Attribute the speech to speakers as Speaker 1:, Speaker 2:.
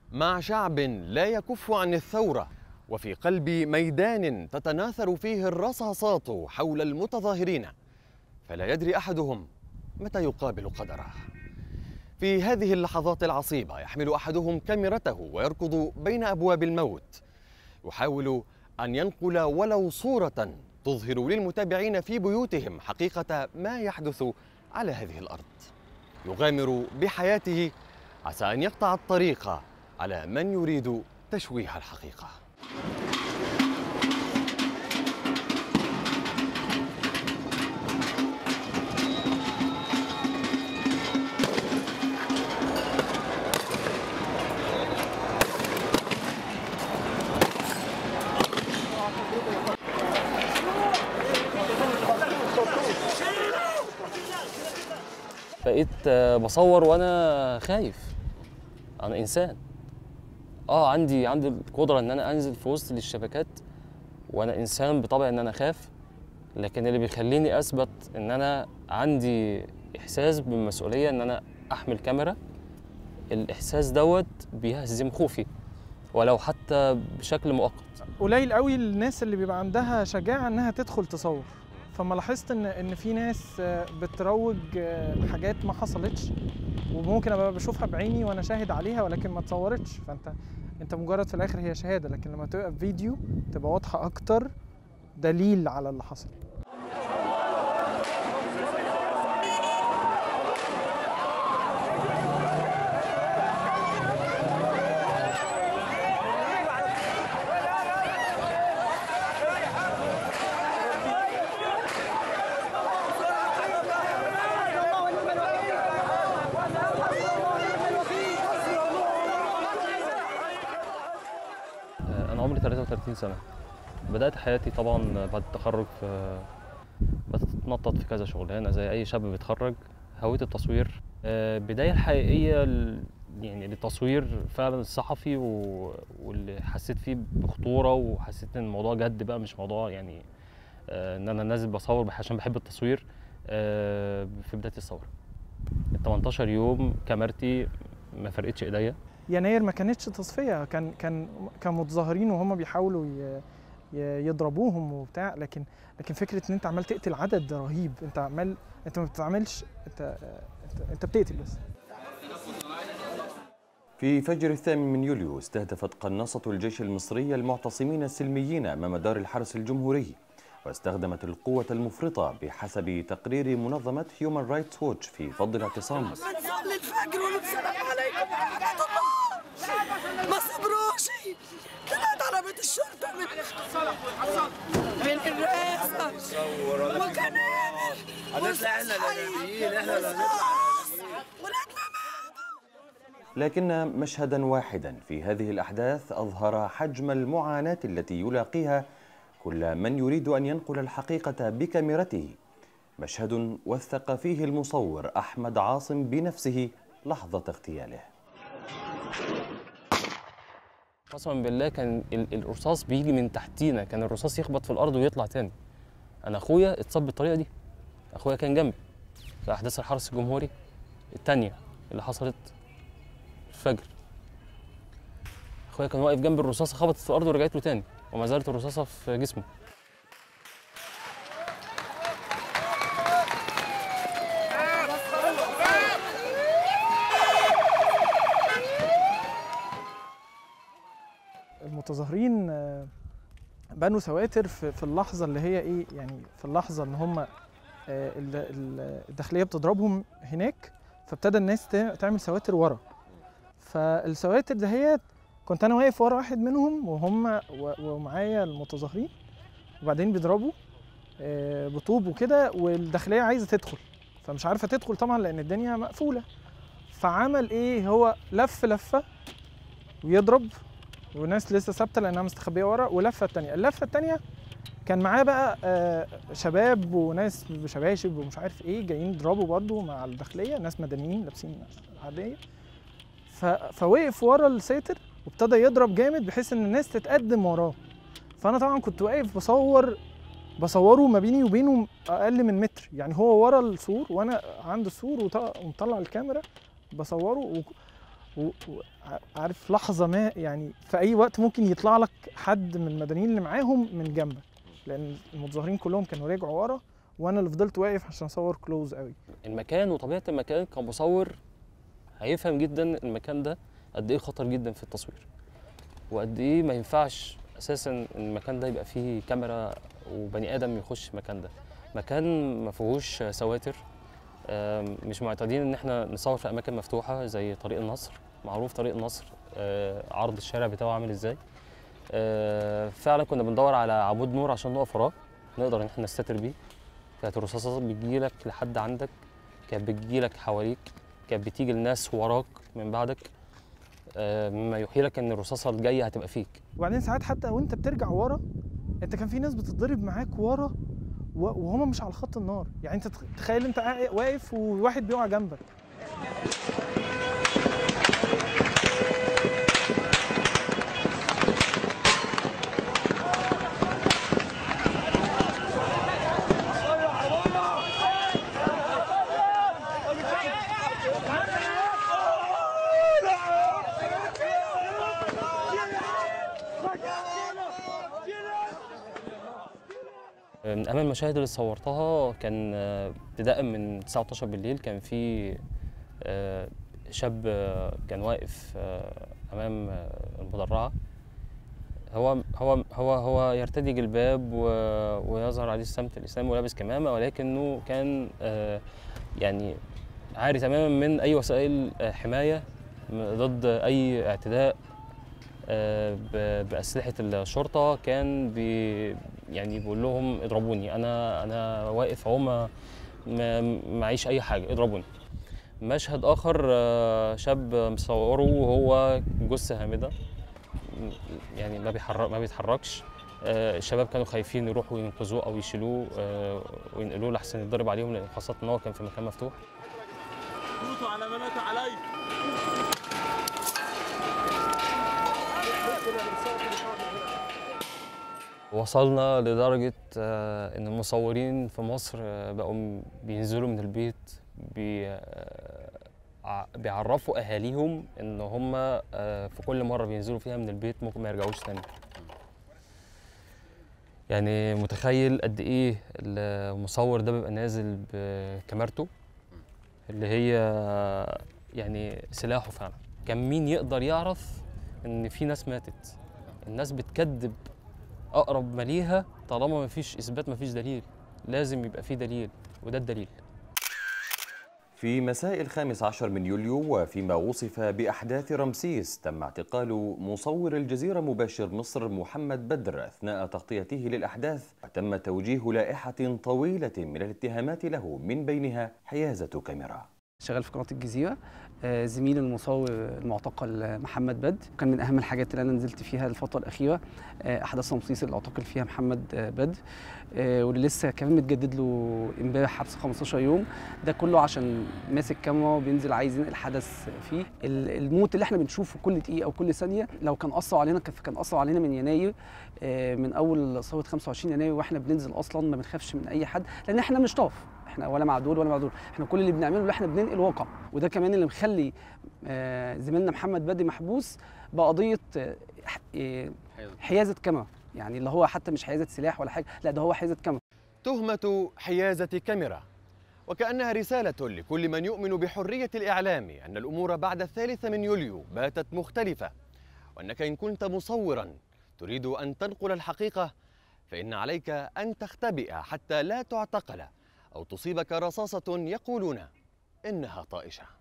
Speaker 1: مع شعب لا يكف عن الثورة وفي قلب ميدان تتناثر فيه الرصاصات حول المتظاهرين فلا يدري أحدهم متى يقابل قدره في هذه اللحظات العصيبة يحمل أحدهم كاميرته ويركض بين أبواب الموت يحاول أن ينقل ولو صورة تظهر للمتابعين في بيوتهم حقيقة ما يحدث على هذه الأرض يغامر بحياته عسى أن يقطع الطريق على من يريد تشويه الحقيقة
Speaker 2: بقيت آه، بصور وانا خايف انا انسان اه عندي عندي القدره ان انا انزل في وسط الشبكات وانا انسان بطبعي ان انا اخاف لكن اللي بيخليني اثبت ان انا عندي احساس بالمسؤوليه ان انا احمل كاميرا الاحساس دوت بيهزم خوفي ولو حتى بشكل مؤقت
Speaker 3: قليل قوي الناس اللي بيبقى عندها شجاعه انها تدخل تصور فما لاحظت ان ان في ناس آه، بتروج آه، حاجات ما حصلتش وممكن ابقى بشوفها بعيني وانا شاهد عليها ولكن ما اتصورتش فانت انت مجرد في الاخر هي شهاده لكن لما تبقى في فيديو تبقى واضحه اكتر دليل على اللي حصل
Speaker 2: آه، انا عمري 33 سنه بدات حياتي طبعا بعد التخرج في بتتنطط في كذا شغلانه زي اي شاب بيتخرج هويت التصوير آه، البدايه الحقيقيه ل- يعني للتصوير فعلا الصحفي و... واللي حسيت فيه بخطوره وحسيت ان الموضوع جد بقى مش موضوع يعني آه، ان انا نازل بصور بح- عشان بحب التصوير آه، في بدايه الثوره ال 18 يوم كاميرتي ما فرقتش ايديا
Speaker 3: يناير ما كانتش تصفيه كان كان كان متظاهرين وهم بيحاولوا ي- ي- يضربوهم وبتاع لكن لكن فكره ان انت عمال تقتل عدد ده رهيب انت عمال انت ما بتعملش انت انت, انت بتقتل بس
Speaker 1: في فجر الثامن من يوليو استهدفت قناصة الجيش المصري المعتصمين السلميين أمام دار الحرس الجمهوري واستخدمت القوة المفرطة بحسب تقرير منظمة هيومن رايتس ووتش في فض الاعتصام
Speaker 4: نصلي الفجر ونسلم عليكم ورحمة الله ما صبروش طلعت على بيت الشرطة من من الرئاسة وكان هنطلع احنا الإرهابيين احنا اللي ونطلع
Speaker 1: لكن مشهدا واحدا في هذه الأحداث أظهر حجم المعاناة التي يلاقيها كل من يريد أن ينقل الحقيقة بكاميرته مشهد وثق فيه المصور أحمد عاصم بنفسه لحظة اغتياله
Speaker 2: قسما بالله كان ال- الرصاص بيجي من تحتينا كان الرصاص يخبط في الارض ويطلع تاني انا اخويا اتصاب بالطريقه دي اخويا كان جنبي في احداث الحرس الجمهوري التانية اللي حصلت الفجر اخويا كان واقف جنب الرصاصه خبطت في الارض ورجعت له تاني وما زالت الرصاصه في جسمه
Speaker 3: المتظاهرين آه، بنوا سواتر في في اللحظه اللي هي ايه يعني في اللحظه ان هم الداخليه بتضربهم هناك فابتدى الناس تع- تعمل سواتر ورا فالسواتر دهيت كنت انا واقف ورا واحد منهم وهم و- ومعايا المتظاهرين وبعدين بيضربوا آه، بطوب وكده والداخليه عايزه تدخل فمش عارفه تدخل طبعا لان الدنيا مقفوله فعمل ايه هو لف لفه ويضرب وناس لسه ثابته لانها مستخبيه ورا ولفه التانية اللفه التانية كان معاه بقى آه، شباب وناس بشباشب ومش عارف ايه جايين يضربوا برضه مع الداخليه ناس مدنيين لابسين عاديه ف... فوقف ورا الساتر وابتدى يضرب جامد بحيث ان الناس تتقدم وراه فانا طبعا كنت واقف بصور بصوره ما بيني وبينه اقل من متر يعني هو ورا السور وانا عند السور وط- ومطلع الكاميرا بصوره و... وعارف لحظه ما يعني في اي وقت ممكن يطلع لك حد من المدنيين اللي معاهم من جنبك لان المتظاهرين كلهم كانوا رجعوا ورا وانا اللي فضلت واقف عشان اصور كلوز قوي
Speaker 2: المكان وطبيعه المكان كمصور هيفهم جدا المكان ده قد ايه خطر جدا في التصوير وقد ايه ما ينفعش اساسا إن المكان ده يبقى فيه كاميرا وبني ادم يخش المكان ده مكان ما فيهوش سواتر آم، مش معتادين ان احنا نصور في اماكن مفتوحه زي طريق النصر معروف طريق النصر آه، عرض الشارع بتاعه عامل ازاي آه، فعلا كنا بندور على عمود نور عشان نقف وراه نقدر ان احنا نستتر بيه كانت الرصاصات بتجيلك لحد عندك كانت بتجيلك حواليك كانت بتيجي الناس وراك من بعدك آه، مما يوحي لك ان الرصاصه الجايه هتبقى فيك
Speaker 3: وبعدين ساعات حتى وانت بترجع ورا انت كان في ناس بتتضرب معاك ورا و- وهم مش على خط النار يعني انت تخ- تخيل انت قاعد- واقف وواحد بيقع جنبك
Speaker 2: من اهم المشاهد اللي صورتها كان آه، ابتداء من 19 بالليل كان في آه، شاب آه، كان واقف آه، امام آه، المدرعه هو هو هو هو يرتدي جلباب و- ويظهر عليه السمت الاسلامي ولابس كمامه ولكنه كان آه، يعني عاري تماما من اي وسائل آه، حمايه م- ضد اي اعتداء آه، ب- باسلحه الشرطه كان بي يعني بيقول لهم اضربوني انا انا واقف اهو ما ما- معيش اي حاجه اضربوني مشهد اخر آه، شاب مصوره وهو جثه هامده م- يعني ما بيحرك ما بيتحركش آه، الشباب كانوا خايفين يروحوا ينقذوه او يشيلوه آه، وينقلوه لحسن يتضرب عليهم لأن خاصه ان هو كان في مكان مفتوح
Speaker 5: دوسوا على منات علي
Speaker 2: وصلنا لدرجة آه، إن المصورين في مصر آه، بقوا م- بينزلوا من البيت بي آه، ع- بيعرفوا أهاليهم إن هم آه، في كل مرة بينزلوا فيها من البيت ممكن ما يرجعوش تاني يعني متخيل قد إيه المصور ده بيبقى نازل بكاميرته اللي هي يعني سلاحه فعلا كان مين يقدر يعرف إن في ناس ماتت الناس بتكذب اقرب ما ليها طالما ما فيش اثبات ما فيش دليل لازم يبقى في دليل وده الدليل
Speaker 1: في مساء الخامس عشر من يوليو وفيما وصف بأحداث رمسيس تم اعتقال مصور الجزيرة مباشر مصر محمد بدر أثناء تغطيته للأحداث وتم توجيه لائحة طويلة من الاتهامات له من بينها حيازة كاميرا
Speaker 6: شغال في قناه الجزيره آه، زميل المصور المعتقل آه، محمد بد كان من اهم الحاجات اللي انا نزلت فيها الفتره الاخيره آه، احداث رمسيس اللي اعتقل فيها محمد آه، بد آه، واللي لسه كمان متجدد له امبارح حبس 15 يوم ده كله عشان ماسك كاميرا وبينزل عايز ينقل حدث فيه ال- الموت اللي احنا بنشوفه كل دقيقه او كل ثانيه لو كان اثر علينا كان كان اثر علينا من يناير آه، من اول ثوره 25 يناير واحنا بننزل اصلا ما بنخافش من اي حد لان احنا مش طرف احنا ولا مع دول ولا مع دول احنا كل اللي بنعمله اللي احنا بننقل واقع وده كمان اللي مخلي آه، زميلنا محمد بدري محبوس بقضيه آه، ح- آه، حيازه كاميرا يعني اللي هو حتى مش حيازه سلاح ولا حاجه لا ده هو حيازه كاميرا
Speaker 1: تهمة حيازة كاميرا وكأنها رسالة لكل من يؤمن بحرية الإعلام أن الأمور بعد الثالث من يوليو باتت مختلفة وأنك إن كنت مصورا تريد أن تنقل الحقيقة فإن عليك أن تختبئ حتى لا تعتقل أو تصيبك رصاصة يقولون إنها طائشة